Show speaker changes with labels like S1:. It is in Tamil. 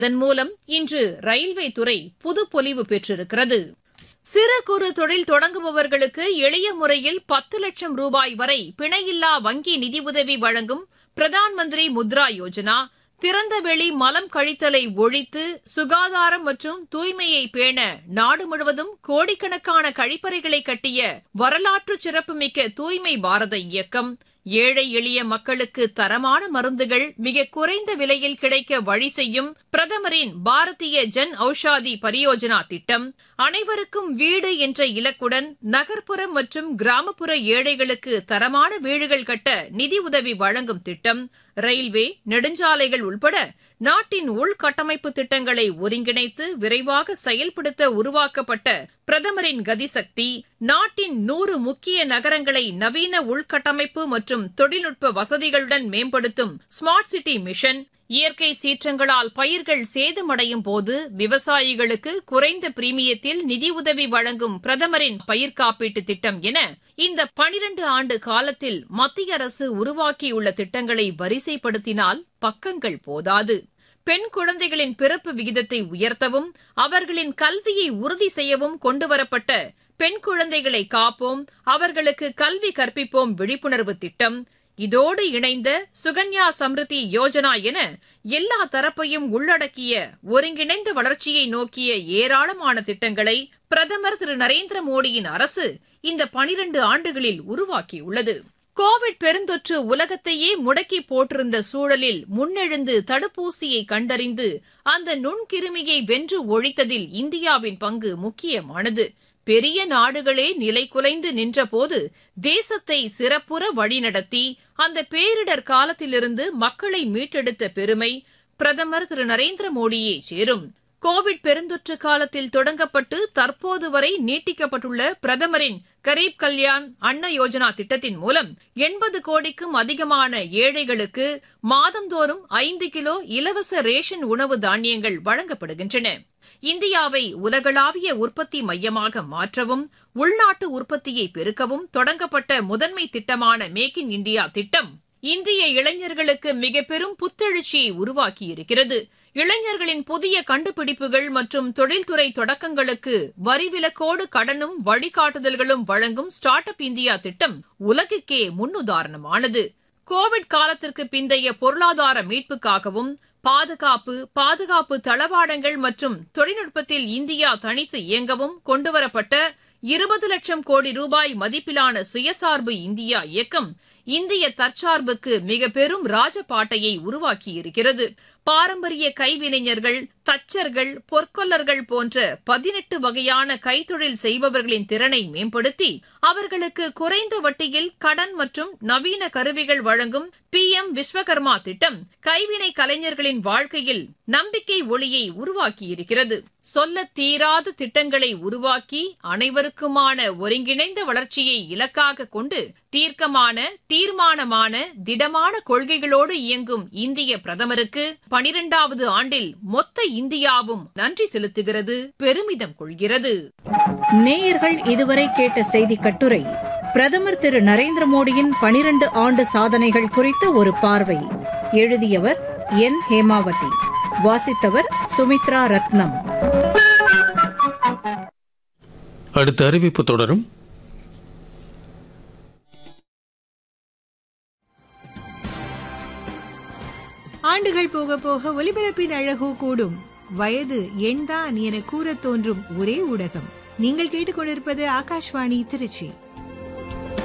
S1: இதன் மூலம் இன்று ரயில்வே துறை புதுப்பொலிவு பெற்றிருக்கிறது சிறு குறு தொழில் தொடங்குபவர்களுக்கு எளிய முறையில் பத்து லட்சம் ரூபாய் வரை பிணையில்லா வங்கி நிதியுதவி வழங்கும் பிரதான் மந்திரி முத்ரா யோஜனா திறந்தவெளி மலம் கழித்தலை ஒழித்து சுகாதாரம் மற்றும் தூய்மையை பேண நாடு முழுவதும் கோடிக்கணக்கான கழிப்பறைகளை கட்டிய வரலாற்று சிறப்புமிக்க தூய்மை பாரத இயக்கம் ஏழை எளிய மக்களுக்கு தரமான மருந்துகள் மிக குறைந்த விலையில் கிடைக்க வழி செய்யும் பிரதமரின் பாரதிய ஜன் ஔஷாதி பரியோஜனா திட்டம் அனைவருக்கும் வீடு என்ற இலக்குடன் நகர்ப்புற மற்றும் கிராமப்புற ஏழைகளுக்கு தரமான வீடுகள் கட்ட நிதி உதவி வழங்கும் திட்டம் ரயில்வே நெடுஞ்சாலைகள் உள்பட நாட்டின் உள்கட்டமைப்பு திட்டங்களை ஒருங்கிணைத்து விரைவாக செயல்படுத்த உருவாக்கப்பட்ட பிரதமரின் கதிசக்தி நாட்டின் நூறு முக்கிய நகரங்களை நவீன உள்கட்டமைப்பு மற்றும் தொழில்நுட்ப வசதிகளுடன் மேம்படுத்தும் ஸ்மார்ட் சிட்டி மிஷன் இயற்கை சீற்றங்களால் பயிர்கள் சேதமடையும் போது விவசாயிகளுக்கு குறைந்த பிரீமியத்தில் நிதியுதவி வழங்கும் பிரதமரின் பயிர் காப்பீட்டு திட்டம் என இந்த பனிரண்டு ஆண்டு காலத்தில் மத்திய அரசு உருவாக்கியுள்ள திட்டங்களை வரிசைப்படுத்தினால் பக்கங்கள் போதாது பெண் குழந்தைகளின் பிறப்பு விகிதத்தை உயர்த்தவும் அவர்களின் கல்வியை உறுதி செய்யவும் கொண்டுவரப்பட்ட பெண் குழந்தைகளை காப்போம் அவர்களுக்கு கல்வி கற்பிப்போம் விழிப்புணர்வு திட்டம் இதோடு இணைந்த சுகன்யா சம்ருதி யோஜனா என எல்லா தரப்பையும் உள்ளடக்கிய ஒருங்கிணைந்த வளர்ச்சியை நோக்கிய ஏராளமான திட்டங்களை பிரதமர் திரு நரேந்திர மோடியின் அரசு இந்த பனிரண்டு ஆண்டுகளில் உருவாக்கியுள்ளது கோவிட் பெருந்தொற்று உலகத்தையே முடக்கி போட்டிருந்த சூழலில் முன்னெழுந்து தடுப்பூசியை கண்டறிந்து அந்த நுண்கிருமியை வென்று ஒழித்ததில் இந்தியாவின் பங்கு முக்கியமானது பெரிய நாடுகளே நிலை குலைந்து நின்றபோது தேசத்தை சிறப்புற வழிநடத்தி அந்த பேரிடர் காலத்திலிருந்து மக்களை மீட்டெடுத்த பெருமை பிரதமர் திரு நரேந்திர மோடியே சேரும் கோவிட் பெருந்தொற்று காலத்தில் தொடங்கப்பட்டு தற்போது வரை நீட்டிக்கப்பட்டுள்ள பிரதமரின் கரீப் கல்யாண் அன்ன யோஜனா திட்டத்தின் மூலம் எண்பது கோடிக்கும் அதிகமான ஏழைகளுக்கு மாதந்தோறும் ஐந்து கிலோ இலவச ரேஷன் உணவு தானியங்கள் வழங்கப்படுகின்றன இந்தியாவை உலகளாவிய உற்பத்தி மையமாக மாற்றவும் உள்நாட்டு உற்பத்தியை பெருக்கவும் தொடங்கப்பட்ட முதன்மை திட்டமான மேக் இன் இண்டியா திட்டம் இந்திய இளைஞர்களுக்கு மிக பெரும் புத்தெழுச்சியை உருவாக்கியிருக்கிறது இளைஞர்களின் புதிய கண்டுபிடிப்புகள் மற்றும் தொழில்துறை தொடக்கங்களுக்கு வரிவிலக்கோடு கடனும் வழிகாட்டுதல்களும் வழங்கும் ஸ்டார்ட் அப் இந்தியா திட்டம் உலகுக்கே முன்னுதாரணமானது கோவிட் காலத்திற்கு பிந்தைய பொருளாதார மீட்புக்காகவும் பாதுகாப்பு பாதுகாப்பு தளவாடங்கள் மற்றும் தொழில்நுட்பத்தில் இந்தியா தனித்து இயங்கவும் கொண்டுவரப்பட்ட இருபது லட்சம் கோடி ரூபாய் மதிப்பிலான சுயசார்பு இந்தியா இயக்கம் இந்திய தற்சார்புக்கு மிக பெரும் ராஜபாட்டையை உருவாக்கியிருக்கிறது பாரம்பரிய கைவினைஞர்கள் தச்சர்கள் பொற்கொல்லர்கள் போன்ற பதினெட்டு வகையான கைத்தொழில் செய்பவர்களின் திறனை மேம்படுத்தி அவர்களுக்கு குறைந்த வட்டியில் கடன் மற்றும் நவீன கருவிகள் வழங்கும் பி எம் விஸ்வகர்மா திட்டம் கைவினை கலைஞர்களின் வாழ்க்கையில் நம்பிக்கை ஒளியை உருவாக்கியிருக்கிறது சொல்ல தீராத திட்டங்களை உருவாக்கி அனைவருக்குமான ஒருங்கிணைந்த வளர்ச்சியை இலக்காக கொண்டு தீர்க்கமான தீர்மானமான திடமான கொள்கைகளோடு இயங்கும் இந்திய பிரதமருக்கு பனிரெண்டாவது ஆண்டில் மொத்த இந்தியாவும் நன்றி செலுத்துகிறது பெருமிதம் கொள்கிறது
S2: நேயர்கள் இதுவரை கேட்ட செய்தி கட்டுரை பிரதமர் திரு நரேந்திர மோடியின் பனிரண்டு ஆண்டு சாதனைகள் குறித்த ஒரு பார்வை எழுதியவர் என் ஹேமாவதி வாசித்தவர் சுமித்ரா ரத்னம்
S3: அடுத்த அறிவிப்பு தொடரும்
S4: ஆண்டுகள் போக போக ஒலிபரப்பின் அழகோ கூடும் வயது எண்தான் என கூறத் தோன்றும் ஒரே ஊடகம் நீங்கள் கேட்டுக்கொண்டிருப்பது ஆகாஷ்வாணி திருச்சி